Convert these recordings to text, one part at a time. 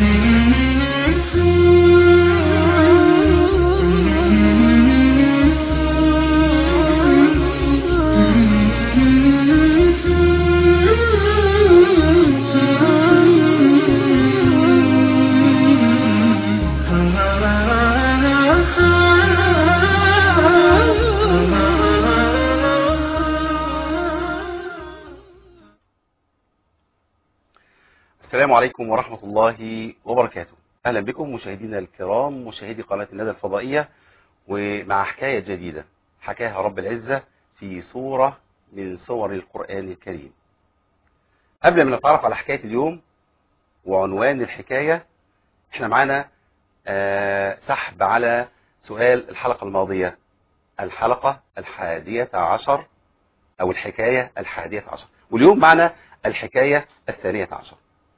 السلام عليكم ورحمة الله وبركاته أهلا بكم مشاهدينا الكرام مشاهدي قناة الندى الفضائية ومع حكاية جديدة حكاها رب العزة في صورة من صور القرآن الكريم قبل ما نتعرف على حكاية اليوم وعنوان الحكاية احنا معانا آه سحب على سؤال الحلقة الماضية الحلقة الحادية عشر أو الحكاية الحادية عشر واليوم معنا الحكاية الثانية عشر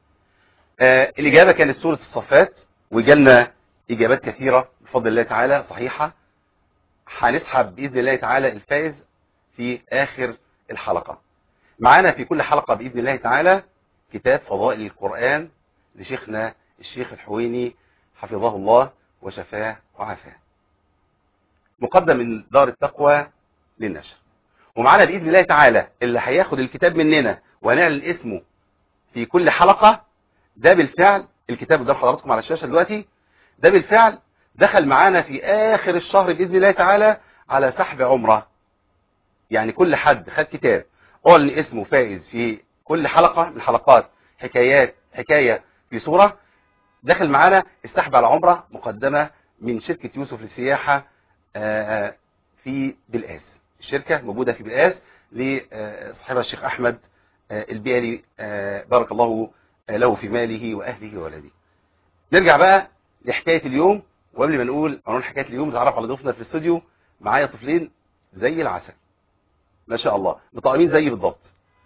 آه الإجابة كانت سورة الصفات وجالنا إجابات كثيرة بفضل الله تعالى صحيحة هنسحب بإذن الله تعالى الفائز في آخر الحلقة معانا في كل حلقة بإذن الله تعالى كتاب فضائل القرآن لشيخنا الشيخ الحويني حفظه الله وشفاه وعافاه مقدم من دار التقوى للنشر ومعانا بإذن الله تعالى اللي هياخد الكتاب مننا وهنعلن اسمه في كل حلقة ده بالفعل الكتاب قدام حضراتكم على الشاشة دلوقتي ده بالفعل دخل معانا في آخر الشهر بإذن الله تعالى على سحب عمرة يعني كل حد خد كتاب أعلن اسمه فائز في كل حلقة من حلقات حكايات حكاية في صورة دخل معانا السحب على عمرة مقدمة من شركة يوسف للسياحة في بلقاس الشركة موجودة في بلقاس لصاحبها الشيخ أحمد البيالي بارك الله له في ماله وأهله وولده نرجع بقى لحكاية اليوم وقبل ما نقول عنوان حكاية اليوم نتعرف على ضيوفنا في الاستوديو معايا طفلين زي العسل ما شاء الله مطقمين زي بالضبط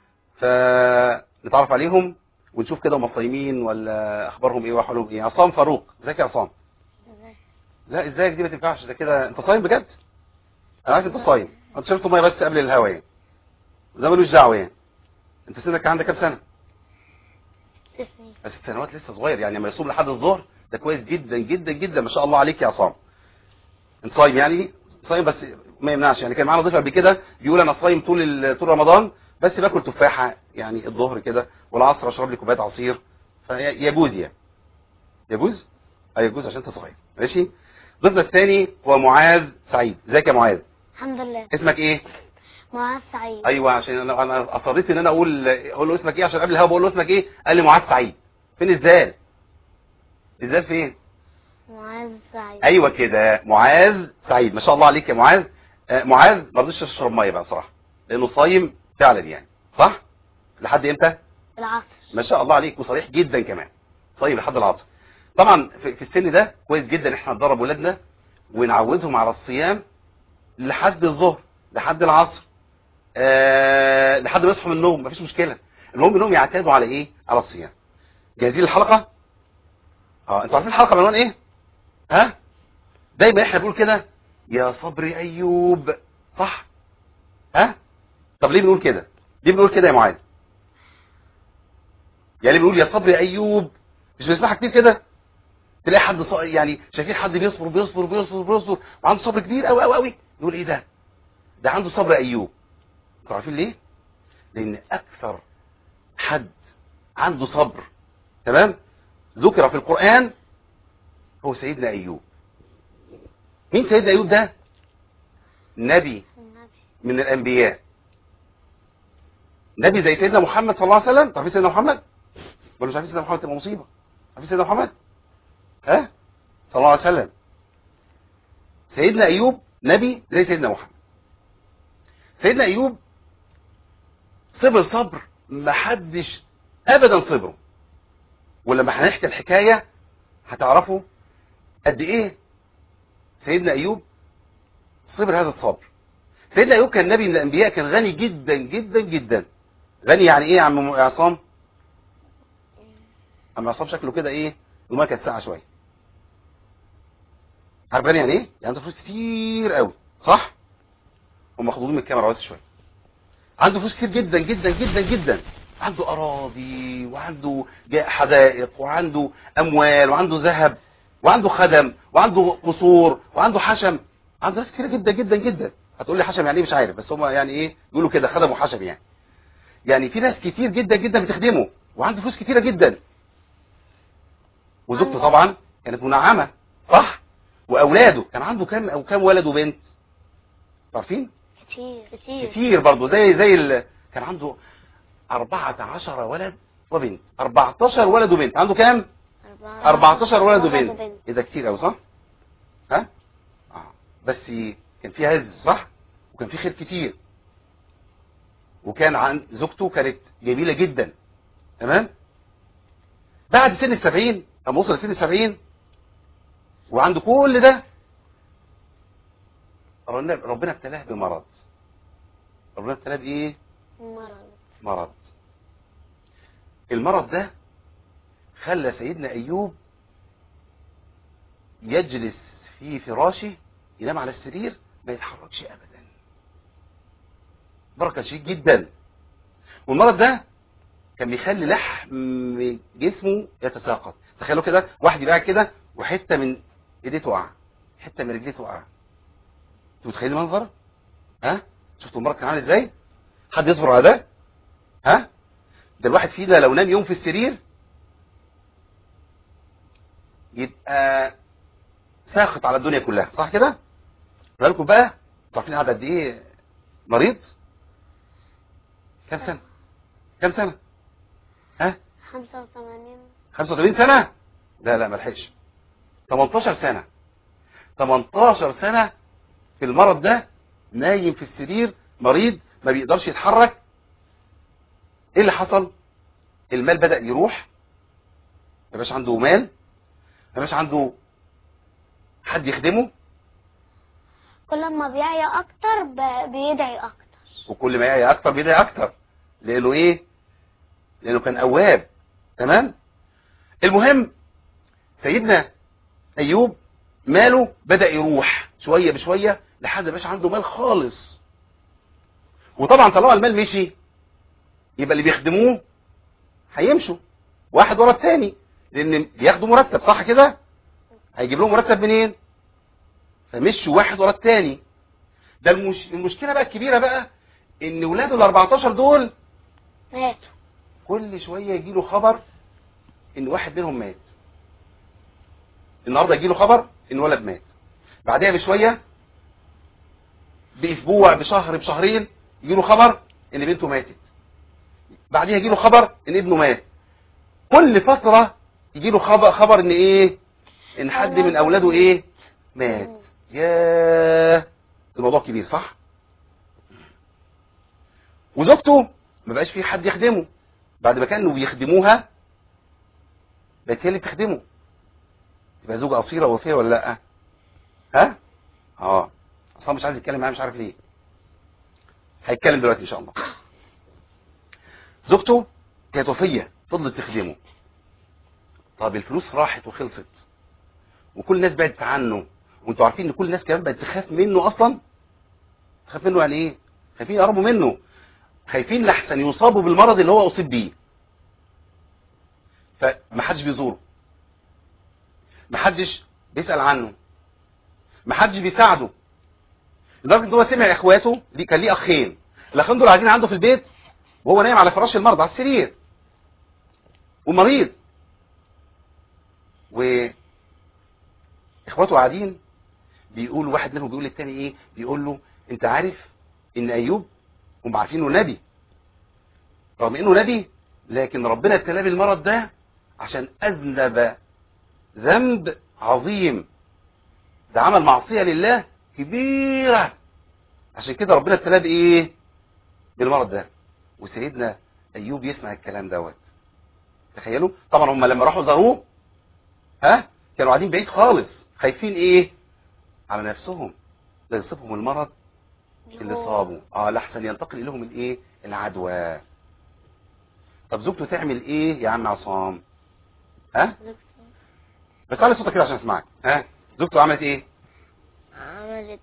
فنتعرف عليهم ونشوف كده هم صايمين ولا اخبارهم ايه واحوالهم ايه عصام فاروق ازيك يا عصام لا ازيك دي ما تنفعش ده كده انت صايم بجد انا عارف انت صايم انت شربت ميه بس قبل الهوا يعني ده ملوش دعوه يعني انت سنك عندك كام سنه ست سنوات لسه صغير يعني لما يصوم لحد الظهر ده كويس جدا جدا جدا ما شاء الله عليك يا عصام انت صايم يعني صايم بس ما يمنعش يعني كان معانا ضيف قبل كده بيقول انا صايم طول طول رمضان بس باكل تفاحه يعني الظهر كده والعصر اشرب لي كوبايه عصير فيجوز يعني يجوز اه يجوز عشان انت صغير ماشي ضيفنا الثاني هو معاذ سعيد ازيك يا معاذ الحمد لله اسمك ايه معاذ سعيد ايوه عشان انا انا اصريت ان انا اقول اقول له اسمك ايه عشان قبل الهوا بقول له اسمك ايه قال لي معاذ سعيد فين الزال الزال فين معاذ سعيد ايوه كده معاذ سعيد ما شاء الله عليك يا معاذ آه معاذ ما رضيش تشرب ميه بقى صراحه لانه صايم فعلا يعني صح لحد امتى العصر ما شاء الله عليك وصريح جدا كمان صايم لحد العصر طبعا في في السن ده كويس جدا احنا ندرب ولادنا ونعودهم على الصيام لحد الظهر لحد العصر أه لحد ما يصحوا من النوم مفيش مشكله المهم انهم يعتادوا على ايه على الصيام جاهزين للحلقه اه انتوا عارفين الحلقه بعنوان ايه ها دايما احنا بنقول كده يا صبري ايوب صح ها طب ليه بنقول كده ليه بنقول كده يا معاذ يعني ليه بنقول يا صبري ايوب مش بنسمعها كتير كده تلاقي حد ص... يعني شايفين حد بيصبر بيصبر بيصبر بيصبر وعنده صبر كبير قوي قوي قوي نقول ايه ده ده عنده صبر ايوب انتوا عارفين ليه لان اكثر حد عنده صبر تمام ذكر في القرآن هو سيدنا ايوب مين سيدنا ايوب ده نبي النبي من الانبياء نبي زي سيدنا محمد صلى الله عليه وسلم تعرفين سيدنا محمد ولا مش عارفين سيدنا محمد تبقى مصيبه عارفين سيدنا محمد ها صلى الله عليه وسلم سيدنا ايوب نبي زي سيدنا محمد سيدنا ايوب صبر صبر ما حدش ابدا صبره ولما هنحكي الحكايه هتعرفوا قد ايه سيدنا ايوب صبر هذا الصبر سيدنا ايوب كان نبي من الانبياء كان غني جدا جدا جدا غني يعني ايه يا عم عصام عم عصام شكله كده ايه الميه كانت ساقعه شويه عارف غني يعني ايه يعني عنده فلوس كتير قوي صح هم مخضوضين من الكاميرا بس شويه عنده فلوس كتير جدا جدا جدا جدا عنده اراضي وعنده جا- حدائق وعنده اموال وعنده ذهب وعنده خدم وعنده قصور وعنده حشم عنده ناس كتير جدا جدا جدا هتقول لي حشم يعني ايه مش عارف بس هم يعني ايه يقولوا كده خدم وحشم يعني يعني في ناس كتير جدا جدا بتخدمه وعنده فلوس كتيره جدا وزوجته طبعا كانت منعمه صح واولاده كان عنده كام او كام ولد وبنت عارفين كتير كتير كتير برضه زي زي ال... كان عنده 14 ولد وبنت 14 ولد وبنت عنده كام 14 ولد وبنت ايه ده كتير قوي صح ها اه بس كان في عز صح وكان في خير كتير وكان عن زوجته كانت جميله جدا تمام بعد سن السبعين اما وصل لسن السبعين وعنده كل ده ربنا ربنا ابتلاه بمرض ربنا ابتلاه بايه مرض مرض المرض ده خلى سيدنا ايوب يجلس في فراشه ينام على السرير ما يتحركش ابدا بركه شديد جدا والمرض ده كان بيخلي لحم جسمه يتساقط تخيلوا كده واحد يبقى قاعد كده وحته من ايديه تقع حته من رجليه تقع انتوا متخيلين المنظر ها شفتوا المرض كان عامل ازاي حد يصبر على ده ها ده الواحد فينا لو نام يوم في السرير يبقى ساخط على الدنيا كلها صح كده بالكم بقى انتوا عارفين قاعد قد ايه مريض كام سنه كام سنه ها 85 85 سنه لا لا ما لحقش 18 سنه 18 سنه في المرض ده نايم في السرير مريض ما بيقدرش يتحرك ايه اللي حصل المال بدأ يروح ما بقاش عنده مال ما بقاش عنده حد يخدمه كل ما بيعيا اكتر ب- بيدعي اكتر وكل ما يعي اكتر بيدعي اكتر لانه ايه لانه كان اواب تمام المهم سيدنا ايوب ماله بدأ يروح شوية بشوية لحد ما بقاش عنده مال خالص وطبعا طالما المال مشي يبقى اللي بيخدموه هيمشوا واحد ورا التاني لان بياخدوا مرتب صح كده هيجيب لهم مرتب منين فمشوا واحد ورا التاني ده المش... المشكله بقى الكبيره بقى ان ولاده ال 14 دول ماتوا كل شويه يجي له خبر ان واحد منهم مات النهارده يجي له خبر ان ولد مات بعدها بشويه باسبوع بشهر بشهرين يجي له خبر ان بنته ماتت بعدها يجي له خبر ان ابنه مات كل فتره يجي له خبر خبر ان ايه ان حد من اولاده ايه مات ياه الموضوع كبير صح وزوجته ما بقاش في حد يخدمه بعد ما كانوا بيخدموها بقت هي اللي بتخدمه تبقى زوجة أصيلة وفية ولا لأ؟ ها؟ اه اصلا مش عايز يتكلم معايا مش عارف ليه هيتكلم دلوقتي ان شاء الله زوجته كانت وفية فضلت تخدمه طب الفلوس راحت وخلصت وكل الناس بعدت عنه وانتوا عارفين ان كل الناس كمان بقت تخاف منه اصلا تخاف منه يعني ايه خايفين يقربوا منه خايفين لحسن يصابوا بالمرض اللي هو اصيب بيه فمحدش بيزوره محدش بيسأل عنه محدش بيساعده لدرجه ان هو سمع اخواته دي كان ليه اخين الاخين دول قاعدين عنده في البيت وهو نايم على فراش المرضى على السرير ومريض و اخواته قاعدين بيقول واحد منهم بيقول للتاني ايه بيقول له انت عارف ان ايوب هم عارفين انه نبي رغم انه نبي لكن ربنا ابتلاه بالمرض ده عشان اذنب ذنب عظيم ده عمل معصيه لله كبيره عشان كده ربنا ابتلاه بايه بالمرض ده وسيدنا ايوب يسمع الكلام دوت تخيلوا طبعا هم لما راحوا زاروه ها كانوا قاعدين بعيد خالص خايفين ايه على نفسهم لا يصيبهم المرض اللي صابوا اه لحسن ينتقل لهم الايه العدوى طب زوجته تعمل ايه يا عم عصام ها بس على صوتك كده عشان اسمعك ها زوجته عملت ايه عملت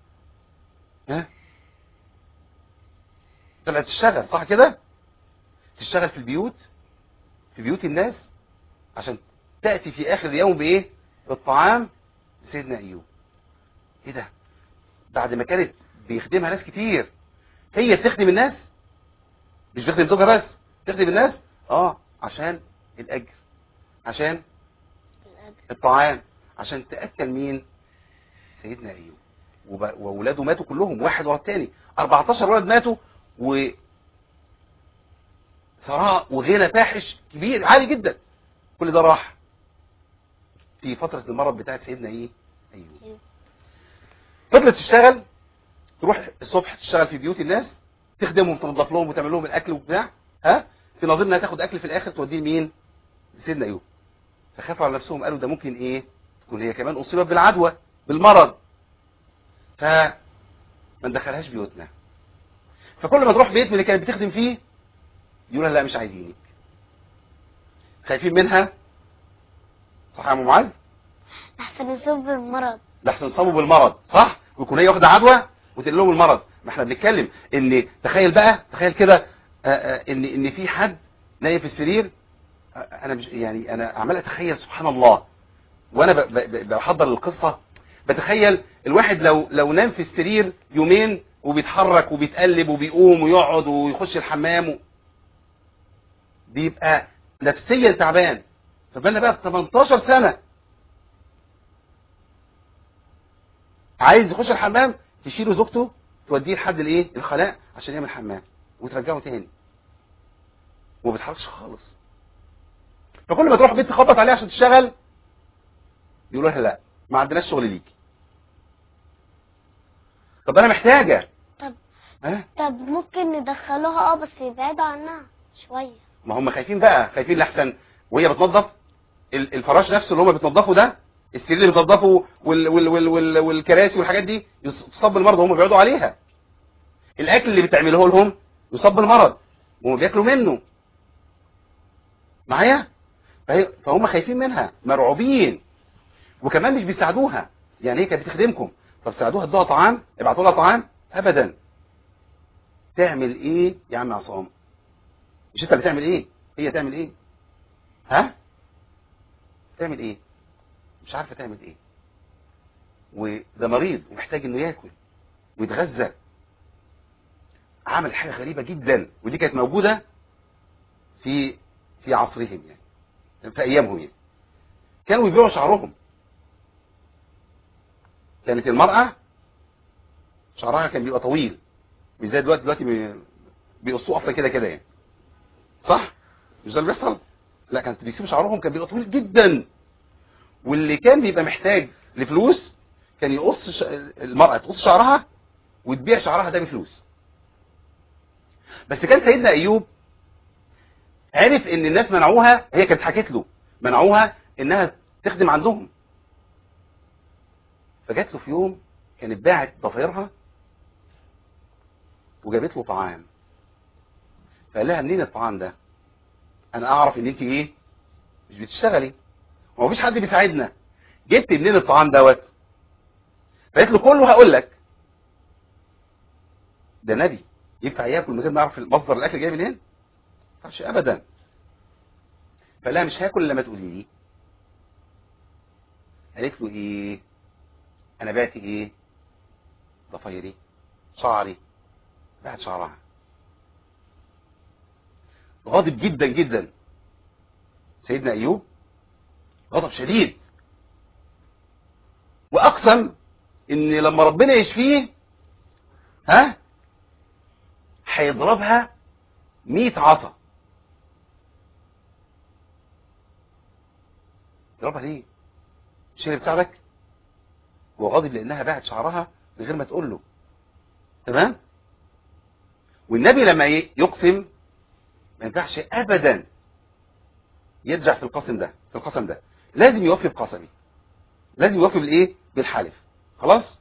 ها طلعت تشتغل صح كده تشتغل في البيوت في بيوت الناس عشان تأتي في آخر اليوم بإيه بالطعام لسيدنا أيوب إيه ده بعد ما كانت بيخدمها ناس كتير هي بتخدم الناس مش بتخدم زوجها بس تخدم الناس اه عشان الأجر عشان الطعام عشان تأكل مين سيدنا أيوب وب- وأولاده ماتوا كلهم واحد ورا التاني 14 ولد ماتوا و ثراء وغنى فاحش كبير عالي جدا كل ده راح في فترة المرض بتاعت سيدنا ايه ايوب أيوب. فضلت تشتغل تروح الصبح تشتغل في بيوت الناس تخدمهم تنظف لهم وتعمل لهم الاكل وبتاع ها في نظير انها تاخد اكل في الاخر توديه لمين لسيدنا ايوب فخافوا على نفسهم قالوا ده ممكن ايه تكون هي كمان اصيبت بالعدوى بالمرض ف ما ندخلهاش بيوتنا فكل ما تروح بيت من اللي كانت بتخدم فيه يقول لها لا مش عايزينك خايفين منها صح يا ام معاذ أحسن يصيب بالمرض لحسن يصابوا بالمرض صح ويكون هي واخده عدوى وتقول لهم المرض ما احنا بنتكلم ان تخيل بقى تخيل كده آه، آه، ان ان في حد نايم في السرير آه، انا مش يعني انا عمال اتخيل سبحان الله وانا ب- ب- ب- بحضر القصه بتخيل الواحد لو لو نام في السرير يومين وبيتحرك وبيتقلب وبيقوم ويقعد ويخش الحمام و... بيبقى نفسيا تعبان فبالنا بقى 18 سنه عايز يخش الحمام تشيله زوجته توديه لحد الايه الخلاء عشان يعمل حمام وترجعه تاني وما بيتحركش خالص فكل ما تروح بيت تخبط عليه عشان تشتغل يقولوا لها لا ما عندناش شغل ليكي طب انا محتاجه طب ها طب ممكن ندخلوها اه بس يبعدوا عنها شوية ما هم خايفين بقى خايفين لحسن وهي بتنظف ال- الفراش نفسه اللي هم بتنظفه ده السرير اللي بتنظفه وال وال وال وال والكراسي والحاجات دي يص- تصاب بالمرض وهم بيقعدوا عليها الاكل اللي بتعمله لهم يصاب بالمرض وهم بياكلوا منه معايا فهي- فهم خايفين منها مرعوبين وكمان مش بيساعدوها يعني هي كانت بتخدمكم طب ساعدوها ادوها طعام ابعتوا لها طعام ابدا تعمل ايه يا عم عصام مش انت اللي تعمل ايه هي تعمل ايه ها تعمل ايه مش عارفه تعمل ايه وده مريض ومحتاج انه ياكل ويتغذى عمل حاجه غريبه جدا ودي كانت موجوده في في عصرهم يعني في ايامهم يعني كانوا يبيعوا شعرهم كانت المرأة شعرها كان بيبقى طويل مش زي دلوقتي دلوقتي بي- بيقصوه اصلا كده كده يعني صح مش ده اللي بيحصل لا كانت بيسيبوا شعرهم كان بيبقى طويل جدا واللي كان بيبقى محتاج لفلوس كان يقص ش... المرأة تقص شعرها وتبيع شعرها ده بفلوس بس كان سيدنا ايوب عرف ان الناس منعوها هي كانت حكت له منعوها انها تخدم عندهم فجات له في يوم كانت باعت ضفيرها وجابت له طعام فقال لها منين الطعام ده انا اعرف ان انت ايه مش بتشتغلي وما فيش حد بيساعدنا جبت منين الطعام دوت فقالت له كله هقول لك ده نبي ينفع ياكل من غير ما يعرف مصدر الاكل جاي منين ما ينفعش ابدا فقال لها مش هاكل لما تقولي لي قالت له ايه انا بعت ايه ضفيري شعري بعت شعرها غاضب جدا جدا سيدنا ايوب غضب شديد واقسم ان لما ربنا يشفيه ها هيضربها 100 عصا يضربها ليه مش هي اللي بتساعدك هو غاضب لانها باعت شعرها من غير ما تقول له تمام والنبي لما ي- يقسم ما ينفعش ابدا يرجع في القسم ده في القسم ده لازم يوفي بقسمه لازم يوفي بالايه بالحلف خلاص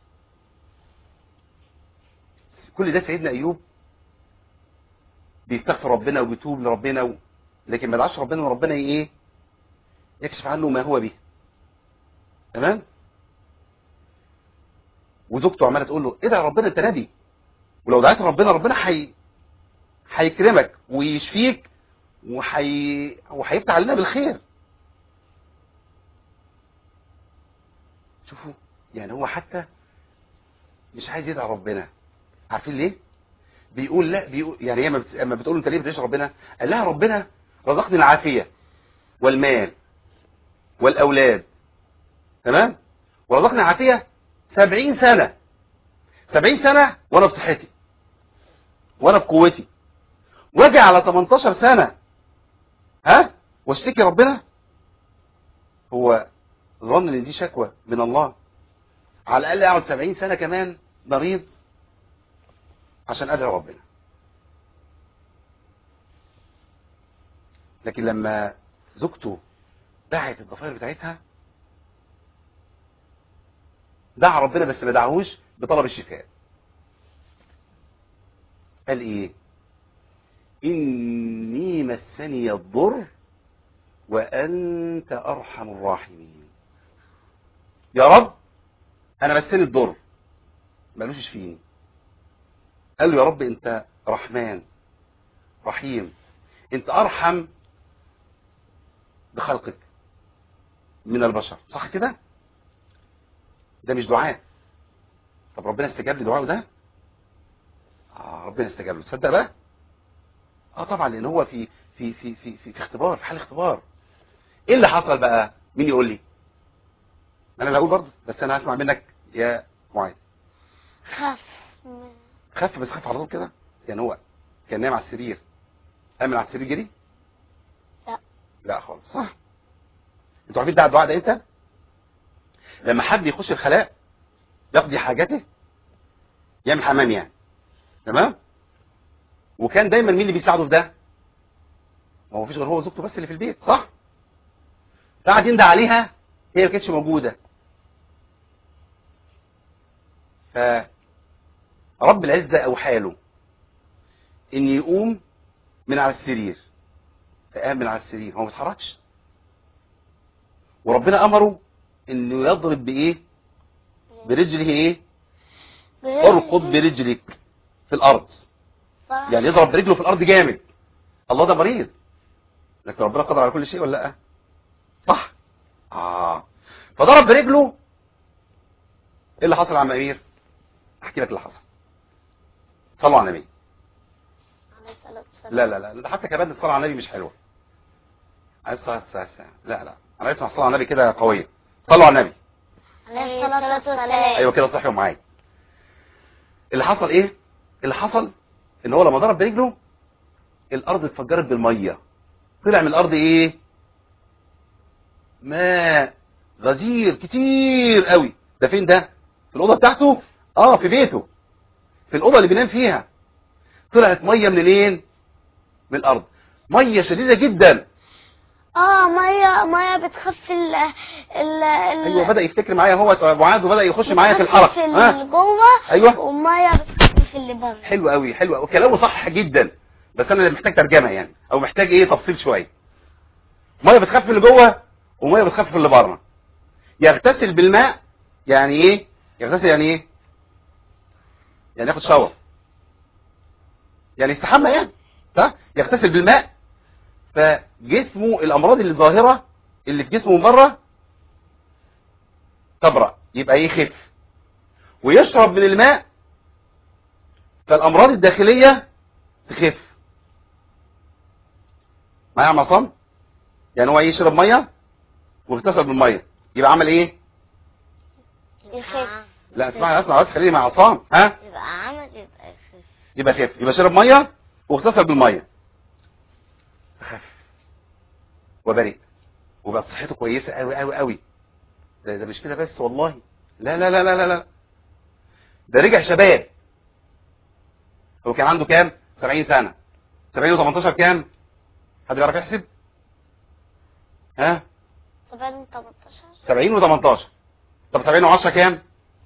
كل ده سيدنا ايوب بيستغفر ربنا وبيتوب لربنا و... لكن ما دعاش ربنا وربنا ايه يكشف عنه ما هو به تمام وزوجته عماله تقول له ادعي ربنا انت نبي ولو دعيت ربنا ربنا حي... هيكرمك ويشفيك وحي... وهيفتح علينا بالخير شوفوا يعني هو حتى مش عايز يدعي ربنا عارفين ليه بيقول لا بيقول يعني هي ما بت... اما بتقول له انت ليه بتدعيش ربنا قال لها ربنا رزقني العافيه والمال والاولاد تمام ورزقني العافيه 70 سنه 70 سنه وانا بصحتي وانا بقوتي واجي على 18 سنه ها واشتكي ربنا هو ظن ان دي شكوى من الله على الاقل اقعد 70 سنه كمان مريض عشان ادعي ربنا لكن لما زوجته دعت الضفائر بتاعتها دعا ربنا بس ما دعاهوش بطلب الشفاء قال ايه اني مسني الضر وانت ارحم الراحمين يا رب انا مسني الضر مالوش يشفيني قال له يا رب انت رحمن رحيم انت ارحم بخلقك من البشر صح كده ده مش دعاء طب ربنا استجاب لدعائه ده اه ربنا استجاب له تصدق بقى اه طبعا لان هو في في في في في, في اختبار في حال اختبار ايه اللي حصل بقى مين يقول لي انا اللي هقول برضه بس انا هسمع منك يا معاذ خاف من- خف بس خف على طول كده يعني هو كان نايم على السرير قام من على السرير جري لا. لا خالص صح انتوا عارفين ده الدعاء ده امتى لما حد يخش الخلاء يقضي حاجاته يعمل حمام يعني تمام وكان دايما مين اللي بيساعده في ده ما هو مفيش غير هو وزوجته بس اللي في البيت صح قعد يندى عليها هي ما كانتش موجوده ف رب العزة أوحى له إن يقوم من على السرير فقام من على السرير هو ما بيتحركش وربنا أمره إنه يضرب بإيه؟ برجله إيه؟ ارقد برجلك في الأرض فرح. يعني يضرب برجله في الأرض جامد الله ده مريض لكن ربنا قدر على كل شيء ولا لأ؟ صح؟ آه فضرب برجله إيه اللي حصل يا عم أمير؟ أحكي لك اللي حصل صلوا على النبي عليه الصلاة والسلام. لا لا لا ده حتى كمان الصلاه على النبي مش حلوه عايز الصلاه الساعه لا لا انا اسمع الصلاه على النبي كده قويه صلوا على النبي عليه الصلاة والسلام ايوه كده صحوا معايا اللي حصل ايه اللي حصل ان هو لما ضرب برجله الارض اتفجرت بالميه طلع من الارض ايه ماء غزير كتير قوي ده فين ده في الاوضه بتاعته اه في بيته في الاوضه اللي بينام فيها طلعت ميه منين من الارض ميه شديده جدا اه ميه ميه بتخفي ال ال ال ايوه بدا يفتكر معايا هو معاذ وبدا يخش معايا في الحركه في ها اللي جوه ايوه وميه بتخفي في اللي بره حلو قوي حلو قوي كلامه صح جدا بس انا محتاج ترجمه يعني او محتاج ايه تفصيل شويه ميه بتخفف اللي جوه وميه بتخفف اللي بره يغتسل بالماء يعني ايه يغتسل يعني ايه يعني ياخد شاور يعني يستحمى يعني صح يغتسل بالماء فجسمه الامراض اللي ظاهره اللي في جسمه من بره تبرأ يبقى يخف ويشرب من الماء فالامراض الداخليه تخف معايا يا عصام يعني هو يشرب ميه واغتسل بالميه يبقى عمل ايه يخف لا اسمع اسمع بس خليني مع عصام ها يبقى عمل يبقى يخف يبقى خف يبقى شرب ميه واغتسل بالميه خف وبرئ وبقت صحته كويسه قوي قوي قوي ده, ده مش كده بس والله لا لا لا لا لا لا ده رجع شباب هو كان عنده كام 70 سنه 70 و18 كام حد يعرف يحسب ها 70 18 70 و18 طب 70 و10 كام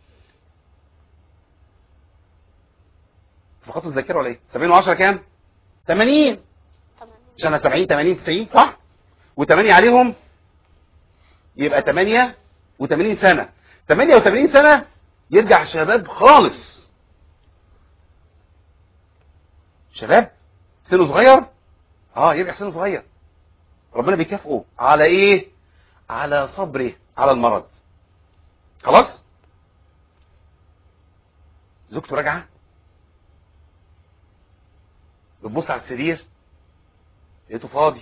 فقدت الذاكره ولا ايه 70 و10 كام 80 مش انا 70 80 90 صح و8 عليهم يبقى 8 و80 سنه 88 سنه يرجع شباب خالص شباب سنه صغير اه يرجع سن صغير ربنا بيكافئه على ايه على صبره على المرض خلاص زوجته راجعه بتبص على السرير لقيته فاضي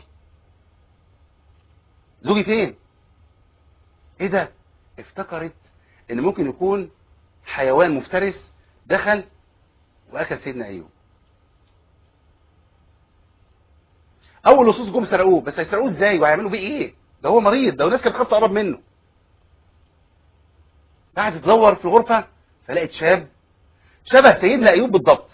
زوجي فين ايه ده افتكرت ان ممكن يكون حيوان مفترس دخل واكل سيدنا ايوب اول لصوص جم سرقوه بس هيسرقوه ازاي وهيعملوا بيه ايه ده هو مريض ده الناس كانت بتخاف تقرب منه قعدت تدور في الغرفه فلقت شاب شبه سيدنا ايوب بالضبط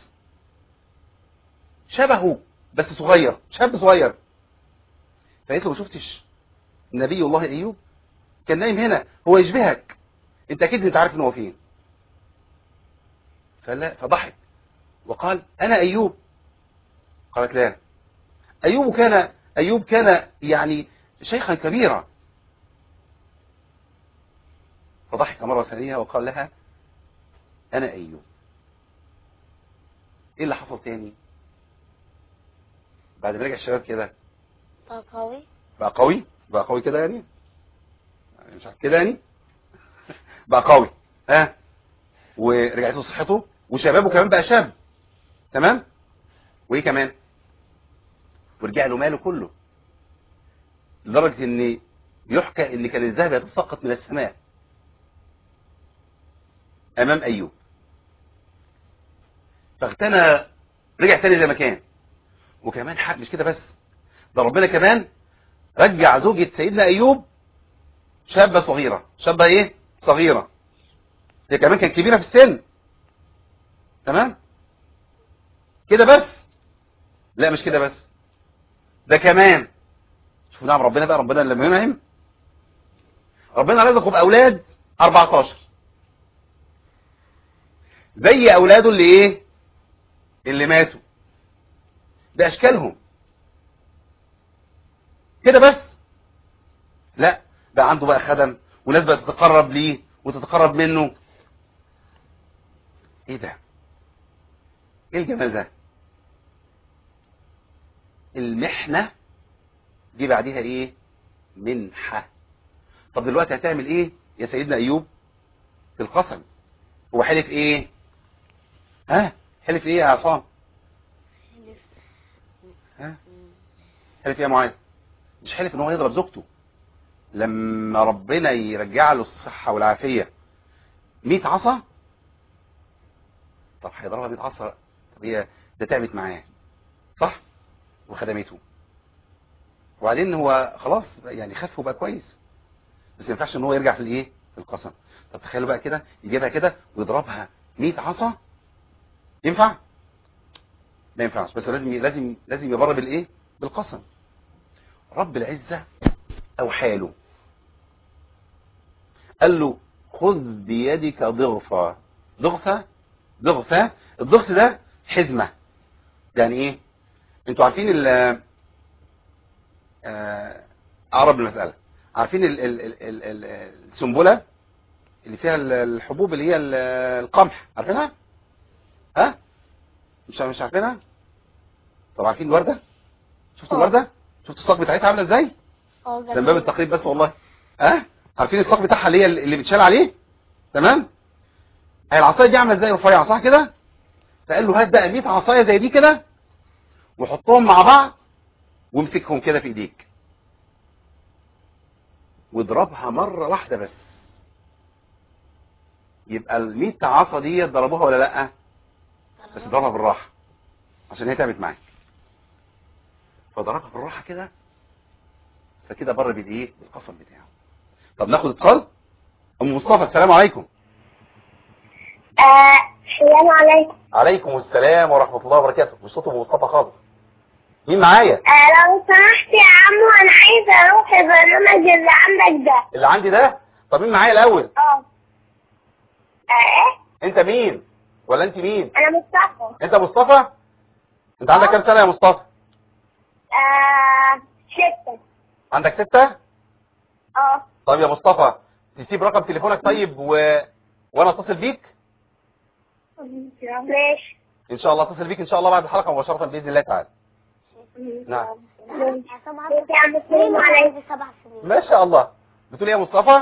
شبهه بس صغير شاب صغير فقالت له ما شفتش نبي الله ايوب كان نايم هنا هو يشبهك انت اكيد انت عارف ان هو فين فلا فضحك وقال انا ايوب قالت لا ايوب كان ايوب كان يعني شيخا كبيرا فضحك مرة ثانية وقال لها انا ايوب ايه اللي حصل تاني بعد ما رجع الشباب كده بقى قوي بقى قوي بقى قوي كده يعني مش عارف كده يعني بقى قوي ها ورجعت له صحته وشبابه كمان بقى شاب تمام وايه كمان ورجع له ماله كله لدرجة ان يحكى ان كان الذهب يتساقط من السماء امام ايوب فاغتنى رجع تاني زي ما كان وكمان حق مش كده بس ده ربنا كمان رجع زوجة سيدنا ايوب شابة صغيرة شابة ايه صغيرة هي كمان كانت كبيرة في السن تمام كده بس لا مش كده بس ده كمان شوف نعم ربنا بقى ربنا لما ينعم ربنا رزقه باولاد 14 زي اولاده اللي ايه اللي ماتوا ده اشكالهم كده بس لا بقى عنده بقى خدم وناس بقى تتقرب ليه وتتقرب منه ايه ده ايه الجمال ده المحنة دي بعديها ايه منحة طب دلوقتي هتعمل ايه يا سيدنا ايوب في القسم هو حلف ايه ها حلف ايه يا عصام ها حلف ايه يا معاذ مش حلف ان هو يضرب زوجته لما ربنا يرجع له الصحة والعافية 100 عصا طب هيضربها 100 عصا طب هي ده تعبت معاه صح وخدمته وبعدين هو خلاص يعني خف وبقى كويس بس ما ينفعش ان هو يرجع في الايه في القسم طب تخيلوا بقى كده يجيبها كده ويضربها 100 عصا ينفع ما ينفعش بس لازم لازم لازم يبر بالايه بالقسم رب العزه اوحى له قال له خذ بيدك ضغفا ضغفة ضغفة الضغط ده حزمة يعني ايه انتوا عارفين ال آه، اقرب المسألة عارفين ال- ال- ال- ال- ال- السنبلة اللي فيها ال- الحبوب اللي هي ال- القمح عارفينها ها مش مش عارفينها طب عارفين الوردة شفتوا آه. الوردة شفتوا الصاج بتاعتها عاملة ازاي اه ده من باب التقريب بس والله ها عارفين الساق بتاعها اللي هي اللي بتشال عليه تمام هي العصايه دي عامله ازاي رفيعه صح كده فقال له هات بقى 100 عصايه زي دي كده وحطهم مع بعض وامسكهم كده في ايديك واضربها مره واحده بس يبقى ال 100 عصا دي ضربوها ولا لا بس ضربها بالراحه عشان هي تعبت معاك فضربها بالراحه كده فكده بر بالايه بالقسم بتاعه طب ناخد اتصال ام مصطفى السلام عليكم آه، السلام عليكم عليكم السلام ورحمه الله وبركاته مش صوت ام مصطفى خالص مين معايا آه، لو سمحت يا عمو انا عايزه اروح البرنامج اللي عندك ده اللي عندي ده طب مين معايا الاول اه آه، ايه انت مين ولا انت مين انا مصطفى انت مصطفى انت عندك كام سنه يا مصطفى آه ستة عندك ستة اه طيب يا مصطفى تسيب رقم تليفونك طيب و... وانا اتصل بيك ماشي ان شاء الله اتصل بيك ان شاء الله بعد الحلقه مباشره باذن الله تعالى نعم عصام عنده ست سنين وانا عندي سبع سنين ما شاء الله بتقول ايه يا مصطفى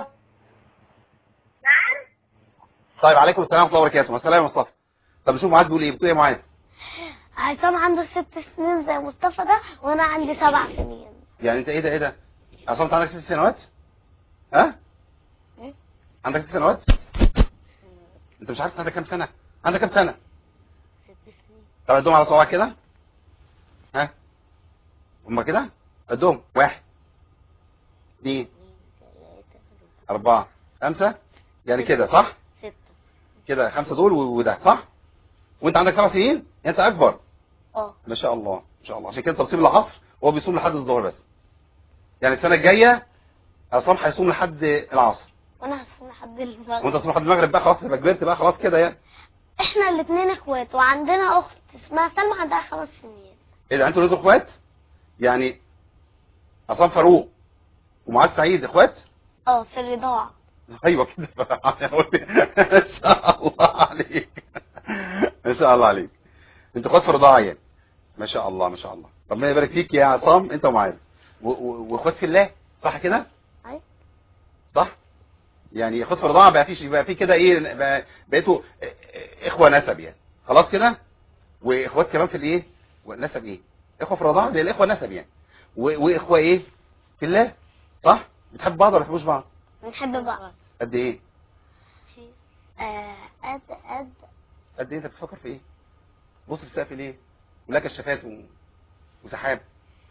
نعم طيب عليكم السلام ورحمه الله وبركاته السلام يا مصطفى طب نشوف معاذ بيقول ايه بتقول ايه يا معاذ عصام عنده ست سنين زي مصطفى ده وانا عندي سبع سنين يعني انت ايه ده ايه ده عصام انت عندك ست سنوات ها ايه؟ عندك ست سنوات انت مش عارف عندك كام سنه عندك كام سنه ست سنين طب عدهم على صوابعك كده ها هما كده عدهم واحد اثنين أربعة خمسة يعني كده صح ستة كده خمسة دول و- وده صح وانت عندك سبع سنين انت اكبر اه ما شاء الله ما شاء الله عشان كده انت بتصيم العصر وهو بيصوم لحد الظهر بس يعني السنة الجاية عصام هيصوم لحد العصر وانا هصوم لحد وانت المغرب تصوم لحد المغرب بقى خلاص تبقى كبرت بقى خلاص كده يعني احنا الاتنين اخوات وعندنا اخت اسمها سلمى عندها خمس سنين ايه ده انتوا ولاد اخوات يعني عصام فاروق ومعاذ سعيد اخوات اه في الرضاعة ايوه كده أنا قلت ما شاء الله عليك ما شاء الله عليك انت اخوات في رضاعه يعني ما شاء الله ما شاء الله ربنا يبارك فيك يا عصام انت ومعاذ و- و- واخوات في الله صح كده ايوه صح يعني اخوات في رضاعه بقى فيش بقى في كده ايه بقى بقيتوا اخوه نسب يعني خلاص كده واخوات كمان في الايه نسب ايه اخوه في رضاعه زي الاخوه نسب يعني و- واخوه ايه في الله صح بتحب بعض ولا بتحبوش بعض بنحب بعض قد ايه آه قد قد قد ايه انت بتفكر في ايه بص في السقف ليه ولك الشفات و... وسحاب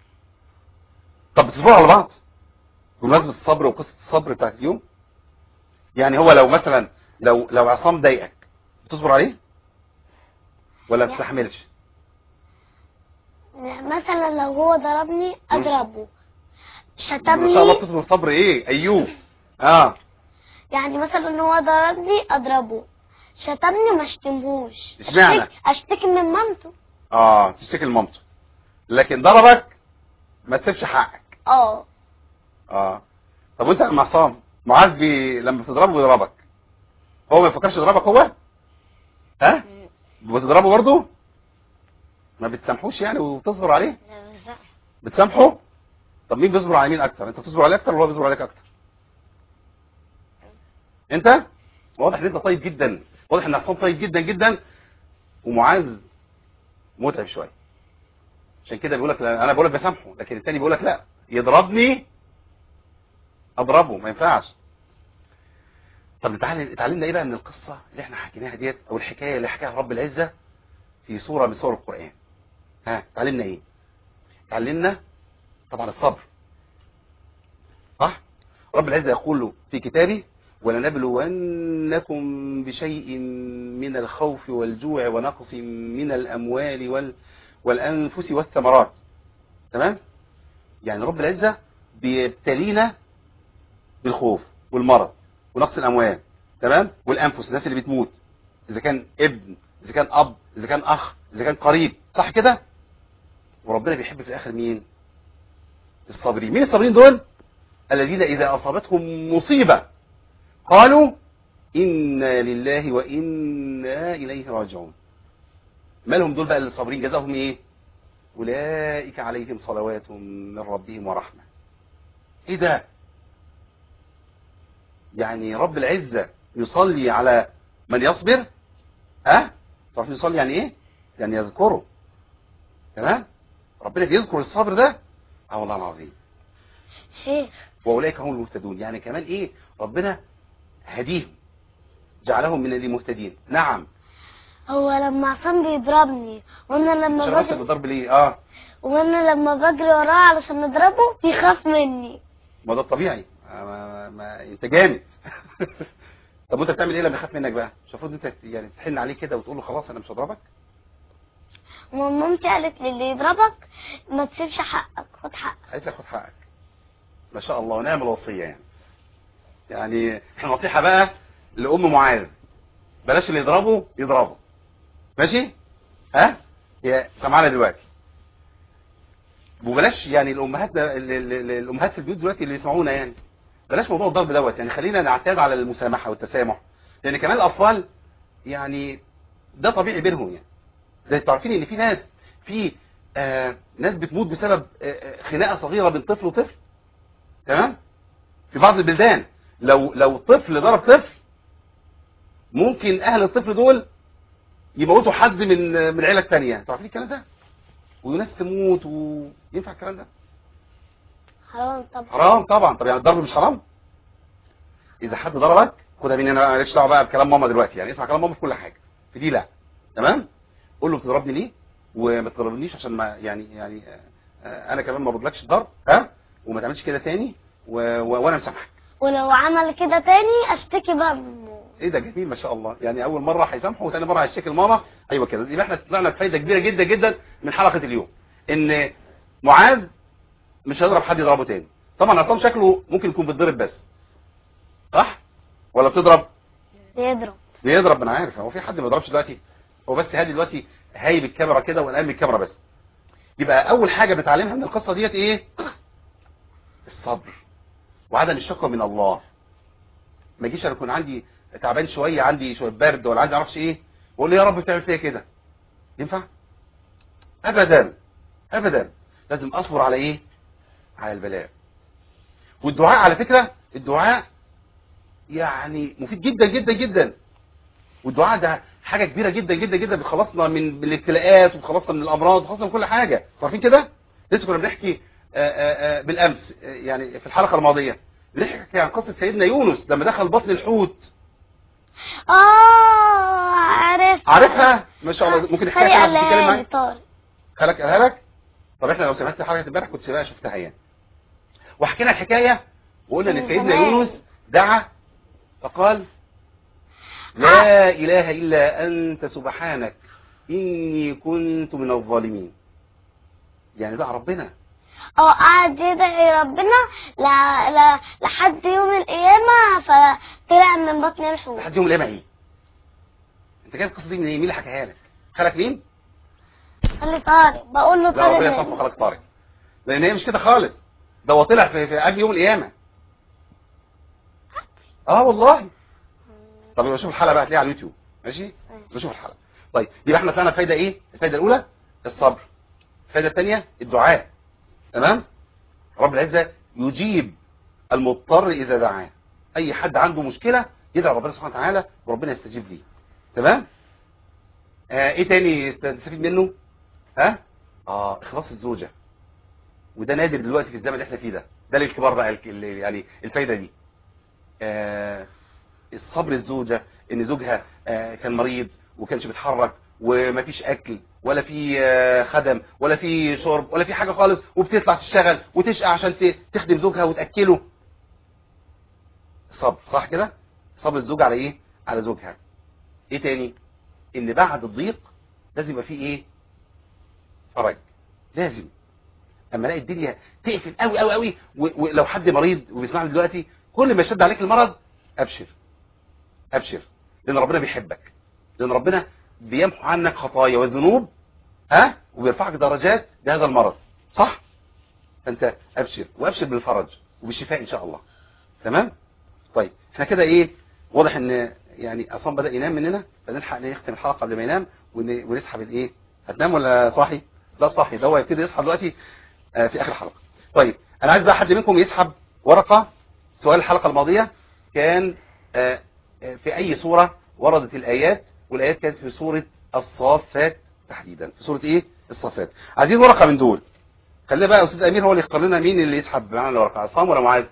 طب بتصبروا على بعض بمناسبه الصبر وقصه الصبر بتاعت اليوم يعني هو لو مثلا لو لو عصام ضايقك بتصبر عليه ولا ما لا. بتستحملش مثلا لو هو ضربني اضربه ما شاء الله شتمني بتصبر صبر ايه ايوب اه يعني مثلا هو ضربني اضربه شتمني ما اشتمهوش اشمعنى؟ أشتكي- اشتكي من مامته اه تشتكي لمامته لكن ضربك ما تسيبش حقك اه اه طب وانت يا عم عصام معاذ بي... لما بتضربه بيضربك هو ما يفكرش يضربك هو ها بتضربه برضه ما بتسامحوش يعني وتصبر عليه بتسامحه طب مين بيصبر على مين اكتر انت بتصبر عليه اكتر ولا هو بيصبر عليك اكتر انت واضح ان انت طيب جدا واضح ان عصام طيب جدا جدا ومعاذ متعب شويه عشان كده بيقول لك انا بقول لك بسامحه لكن التاني بيقول لك لا يضربني اضربه ما ينفعش طب نتعلم اتعلمنا ايه بقى من القصه اللي احنا حكيناها ديت او الحكايه اللي حكاها رب العزه في سوره من سور القران ها اتعلمنا ايه اتعلمنا طبعا الصبر صح رب العزه يقول في كتابه ولنبلونكم بشيء من الخوف والجوع ونقص من الاموال وال والانفس والثمرات تمام يعني رب العزه بيبتلينا بالخوف والمرض ونقص الاموال تمام والانفس الناس اللي بتموت اذا كان ابن اذا كان اب اذا كان اخ اذا كان قريب صح كده وربنا بيحب في الاخر مين الصابرين مين الصابرين دول الذين اذا اصابتهم مصيبه قالوا انا لله وانا اليه راجعون مالهم دول بقى الصابرين جزاهم ايه اولئك عليهم صلوات من ربهم ورحمه ايه ده يعني رب العزة يصلي على من يصبر ها تعرف يصلي يعني ايه يعني يذكره تمام ربنا بيذكر الصبر ده اه والله العظيم شيخ واولئك هم المهتدون يعني كمان ايه ربنا هديهم جعلهم من المهتدين نعم هو لما عصام بيضربني وانا لما عشان نفسك بجري بالضرب ليه اه وانا لما بجري وراه علشان اضربه بيخاف مني ما ده الطبيعي ما ما ما انت جامد طب وانت بتعمل ايه لما يخاف منك بقى مش المفروض انت يعني تحن عليه كده وتقول له خلاص انا مش هضربك ومامتي قالت لي اللي يضربك ما تسيبش حقك خد حقك قالت لك خد حقك ما شاء الله ونعم الوصيه يعني يعني احنا نصيحه بقى لام معاذ بلاش اللي يضربه يضربه ماشي ها هي سامعانا دلوقتي وبلاش يعني الامهات ده ال- ال- ال- الامهات في البيوت دلوقتي اللي يسمعونا يعني بلاش موضوع الضرب دوت يعني خلينا نعتاد على المسامحه والتسامح لان كمان الاطفال يعني ده طبيعي بينهم يعني زي تعرفين ان في ناس في آه ناس بتموت بسبب آه آه، خناقه صغيره بين طفل وطفل تمام في بعض البلدان لو لو طفل ضرب طفل ممكن اهل الطفل دول يموتوا حد من من العيله الثانيه انتوا عارفين الكلام ده وناس تموت وينفع الكلام ده حرام طبعا حرام طبعا طب يعني الضرب مش حرام اذا حد ضربك خدها مني انا بقى مالكش دعوه بقى بكلام ماما دلوقتي يعني اسمع كلام ماما في كل حاجه في دي لا تمام قول له بتضربني ليه وما تضربنيش عشان ما يعني يعني آه، آه، انا كمان ما بردلكش الضرب ها وما تعملش كده تاني و... و... وانا مسامحك ولو عمل كده تاني اشتكي بقى بأمه. ايه ده جميل ما شاء الله يعني اول مره هيسامحه وثاني مره هيشتكي لماما ايوه كده يبقى احنا طلعنا بفايده كبيره جدا جدا من حلقه اليوم ان معاذ مش هيضرب حد يضربه تاني طبعا عصام شكله ممكن يكون بيتضرب بس صح ولا بتضرب بيضرب بيضرب انا عارف هو في حد ما بيضربش دلوقتي هو بس هادي دلوقتي هايب الكاميرا كده وقلقان من الكاميرا بس يبقى اول حاجه بنتعلمها من القصه ديت ايه الصبر وعدم الشكوى من الله ما اجيش انا اكون عندي تعبان شويه عندي شويه برد ولا عندي معرفش ايه واقول له يا رب بتعمل فيا كده ينفع ابدا ابدا لازم اصبر على ايه على البلاء والدعاء على فكره الدعاء يعني مفيد جدا جدا جدا والدعاء ده حاجه كبيره جدا جدا جدا بتخلصنا من من الابتلاءات وبتخلصنا من الامراض وبتخلصنا من كل حاجه عارفين كده لسه كنا بنحكي آآ آآ بالامس آه، يعني في الحلقه الماضيه بنحكي عن قصه سيدنا يونس لما دخل بطن الحوت اه عارف عارفها ما شاء الله ممكن نحكيها خلي كده عشان تتكلم قالها لي معايا طارق خلك قالها لك طب احنا لو سمعت حلقه امبارح كنت بقى شفتها يعني وحكينا الحكايه وقلنا ان من سيدنا زمان. يونس دعا فقال لا اله الا انت سبحانك اني كنت من الظالمين يعني دعا ربنا اه قعد يدعي ربنا ل... ل... لحد يوم القيامة فطلع من بطن الحوت لحد يوم القيامه ايه انت كانت القصه دي من ايه مين اللي حكاها لك خلك مين قال لي طارق بقول له لا ربنا طارق يصفى مين؟ خلق طارق لان هي مش كده خالص ده هو طلع في, في قبل يوم القيامه اه والله طب يبقى شوف الحلقه بقى هتلاقيها على اليوتيوب ماشي يبقى شوف الحلقه طيب يبقى احنا طلعنا فايده ايه الفايده الاولى الصبر الفايده الثانيه الدعاء تمام رب العزه يجيب المضطر اذا دعاه اي حد عنده مشكله يدعي ربنا سبحانه وتعالى وربنا يستجيب ليه تمام آه ايه تاني است- نستفيد منه ها اه اخلاص الزوجه وده نادر دلوقتي في الزمن اللي احنا فيه ده ده للكبار بقى الك- اللي- يعني الفايده دي آه الصبر الزوجه ان زوجها آه كان مريض وكانش بيتحرك ومفيش اكل ولا في آه خدم ولا في شرب ولا في حاجه خالص وبتطلع تشتغل وتشقى عشان ت- تخدم زوجها وتاكله صبر صح كده صبر الزوج على ايه على زوجها ايه تاني ان بعد الضيق لازم يبقى فيه ايه فرج لازم اما الاقي الدنيا تقفل قوي قوي قوي و- ولو حد مريض وبيسمعني دلوقتي كل ما يشد عليك المرض ابشر ابشر لان ربنا بيحبك لان ربنا بيمحو عنك خطايا وذنوب ها وبيرفعك درجات بهذا المرض صح فانت ابشر وابشر بالفرج وبالشفاء ان شاء الله تمام طيب احنا كده ايه واضح ان يعني عصام بدا ينام مننا فنلحق نختم الحلقه قبل ما ينام ون- ونسحب الايه هتنام ولا صاحي لا صاحي ده هو يبتدي يصحى دلوقتي آه، في اخر الحلقه طيب انا عايز بقى حد منكم يسحب ورقه سؤال الحلقه الماضيه كان آه، آه، في اي سوره وردت الايات والايات كانت في سوره الصافات تحديدا في سوره ايه الصافات عايزين ورقه من دول خلينا بقى استاذ امير هو اللي يختار لنا مين اللي يسحب معانا الورقه عصام ولا معاذ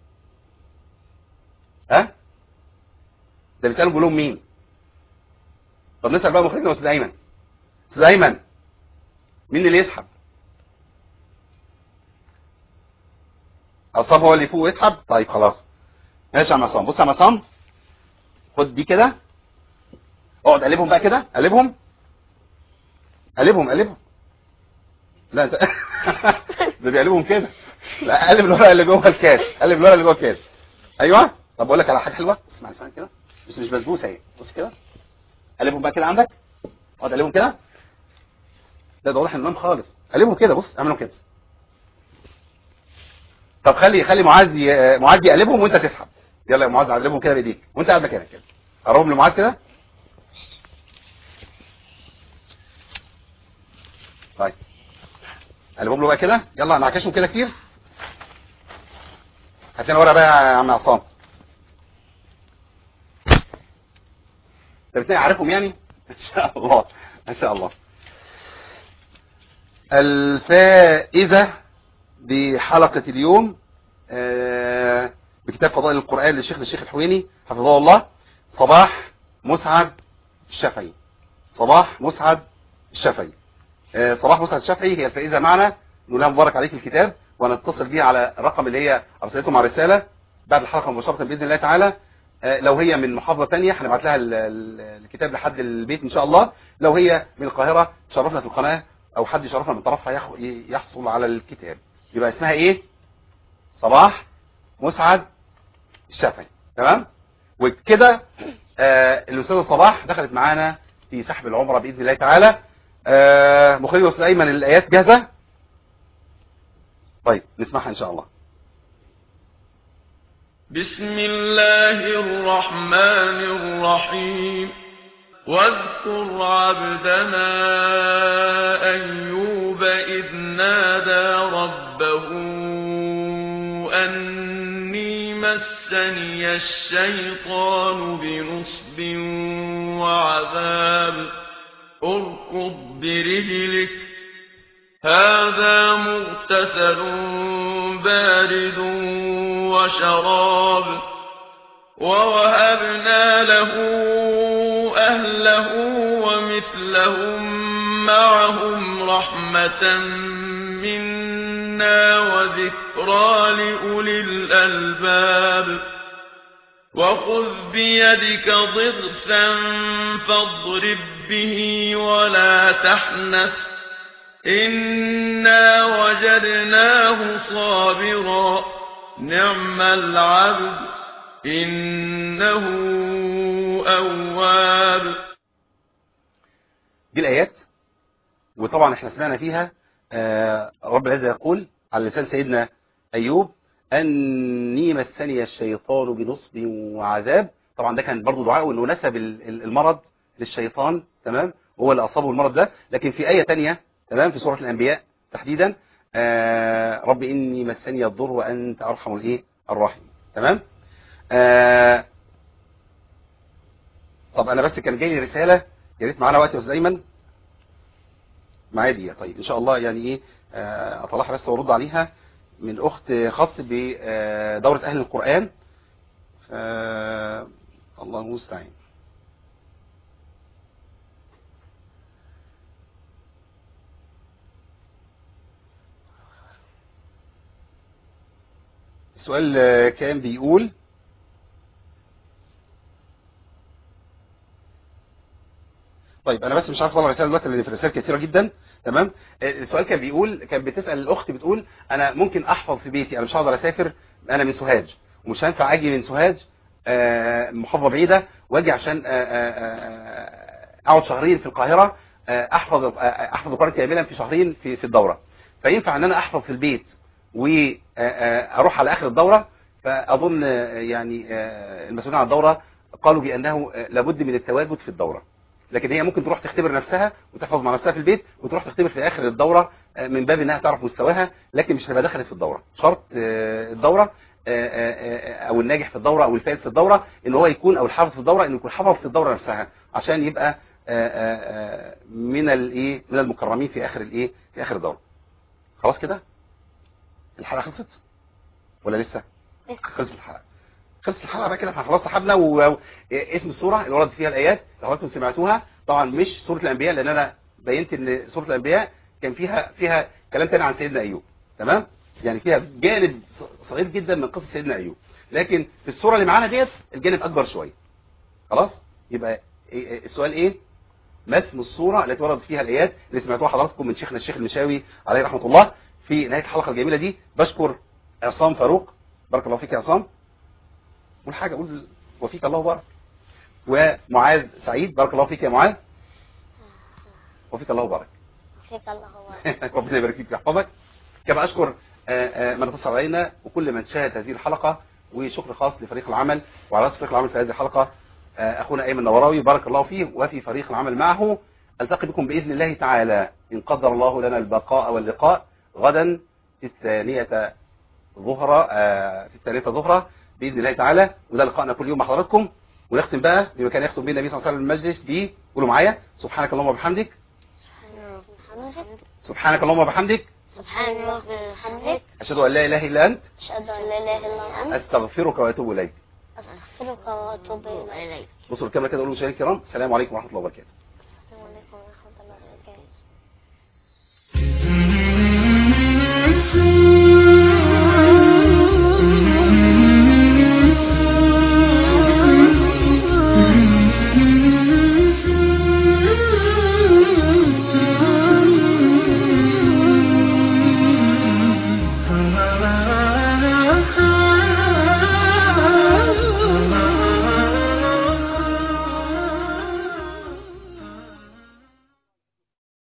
ها ده بيسالوا بيقول لهم مين طب نسال بقى مخرجنا استاذ ايمن استاذ ايمن مين اللي يسحب عصام هو اللي فوق ويسحب طيب خلاص ماشي يا عم عصام بص يا عم عصام خد دي كده اقعد قلبهم بقى كده قلبهم قلبهم قلبهم لا انت ده بيقلبهم كده لا قلب الورقه اللي جوه الكاس قلب الورقه اللي جوه الكاس ايوه طب اقول لك على حاجه حلوه اسمع اسمع كده بس مش بسبوسه اهي بص كده قلبهم بقى كده عندك اقعد قلبهم كده لا ده واضح انه نام خالص قلبهم كده بص اعملهم كده طب خلي خلي معاذ ي- معاذ يقلبهم وانت تسحب يلا يا معاذ قلبهم كده بايديك وانت قاعد مكانك كده قربهم لمعاذ كده طيب قلبهم له بقى كده يلا نعكشهم كده كتير هات لنا ورقه بقى يا عم عصام انت الاثنين عارفهم يعني ان شاء الله ان شاء الله الفائده بحلقه اليوم آه، بكتاب فضائل القران للشيخ الشيخ الحويني حفظه الله صباح مسعد الشافعي صباح مسعد الشافعي آه، صباح مسعد الشافعي هي الفائزه معنا نقول لها مبارك عليك الكتاب ونتصل بيها على الرقم اللي هي ارسلته مع رساله بعد الحلقه مباشره باذن الله تعالى آه، لو هي من محافظه ثانيه هنبعت لها ال- ال- الكتاب لحد البيت ان شاء الله لو هي من القاهره تشرفنا في القناه او حد يشرفنا من طرفها يح- يحصل على الكتاب يبقى اسمها ايه صباح مسعد الشافعي تمام وكده آه الاستاذه صباح دخلت معانا في سحب العمره باذن الله تعالى آه مخرج الاستاذ ايمن الايات جاهزه طيب نسمعها ان شاء الله بسم الله الرحمن الرحيم واذكر عبدنا أيوب إذ نادى ربه أني مسني الشيطان بنصب وعذاب اركض برجلك هذا مغتسل بارد وشراب ووهبنا له أهله ومثلهم معهم رحمة منا وذكرى لأولي الألباب وخذ بيدك ضغثا فاضرب به ولا تحنث إنا وجدناه صابرا نعم العبد إنه أواب دي الايات وطبعا احنا سمعنا فيها آه رب العزه يقول على لسان سيدنا ايوب اني مسني الشيطان بنصب وعذاب طبعا ده كان برضو دعاء انه نسب ال- ال- المرض للشيطان تمام هو اللي اصابه المرض ده لكن في ايه تانية تمام في سوره الانبياء تحديدا آه رب اني مسني الضر وانت ارحم الايه الراحمين تمام آه طب انا بس كان جاي لي رساله يا ريت معانا وقت يا استاذ ايمن معايا دي طيب ان شاء الله يعني ايه آه، اطلعها بس وارد عليها من اخت خاص بدوره اهل القران ف الله المستعان السؤال آه، كان بيقول طيب انا بس مش عارف اطلع رساله دلوقتي لان في رسائل كثيره جدا تمام آه، السؤال كان بيقول كان بتسال الاخت بتقول انا ممكن احفظ في بيتي انا مش هقدر اسافر انا من سوهاج ومش هينفع اجي من سوهاج آه، محافظه بعيده واجي عشان آه، آه، آه، اقعد شهرين في القاهره آه، احفظ آه، احفظ القران كاملا في شهرين في في الدوره فينفع ان انا احفظ في البيت واروح على اخر الدوره فاظن آه، يعني آه، المسؤولين عن الدوره قالوا بانه آه، لابد من التواجد في الدوره لكن هي ممكن تروح تختبر نفسها وتحفظ مع نفسها في البيت وتروح تختبر في اخر الدوره آه، من باب انها تعرف مستواها لكن مش هتبقى دخلت في الدوره شرط آه، الدوره آه، آه، آه، او الناجح في الدوره او الفائز في الدوره ان هو يكون او الحافظ في الدوره انه يكون حافظ في الدوره نفسها عشان يبقى آه، آه، آه، من الايه من المكرمين في اخر الايه في اخر الدوره خلاص كده الحلقه خلصت ولا لسه خلصت الحلقه خلصت الحلقه بقى كده احنا خلاص سحبنا واسم السوره اللي ورد فيها الايات لو حضراتكم سمعتوها طبعا مش سوره الانبياء لان انا بينت ان سوره الانبياء كان فيها فيها كلام تاني عن سيدنا ايوب تمام يعني فيها جانب ص- صغير جدا من قصه سيدنا ايوب لكن في السوره اللي معانا ديت الجانب اكبر شويه خلاص يبقى إيه- إيه- السؤال ايه ما اسم الصوره التي وردت فيها الايات اللي سمعتوها حضراتكم من شيخنا الشيخ المشاوي عليه رحمه الله في نهايه الحلقه الجميله دي بشكر عصام فاروق بارك الله فيك يا عصام قول حاجه قول وفيك الله بارك ومعاذ سعيد بارك الله فيك يا معاذ وفيك الله بارك فيك الله هو ربنا يبارك فيك ويحفظك كما اشكر آه، آه، من اتصل علينا وكل من شاهد هذه الحلقه وشكر خاص لفريق العمل وعلى رأس فريق العمل في هذه الحلقه آه، اخونا ايمن النوراوي بارك الله فيه وفي فريق العمل معه التقي بكم باذن الله تعالى ان قدر الله لنا البقاء واللقاء غدا في الثانية ظهرة آه، في الثالثة ظهرة بإذن الله تعالى وده لقائنا كل يوم مع حضراتكم ونختم بقى بما كان يختم به النبي صلى الله عليه وسلم المجلس بيه قولوا معايا سبحانك اللهم وبحمدك سبحانك اللهم وبحمدك سبحان الله وبحمدك أشهد أن لا إله إلا أنت أشهد أن لا إله إلا أنت أستغفرك وأتوب إليك أستغفرك وأتوب إليك بصوا الكاميرا كده قولوا مشاهدينا الكرام السلام عليكم ورحمة الله وبركاته السلام عليكم ورحمة الله وبركاته Thank you.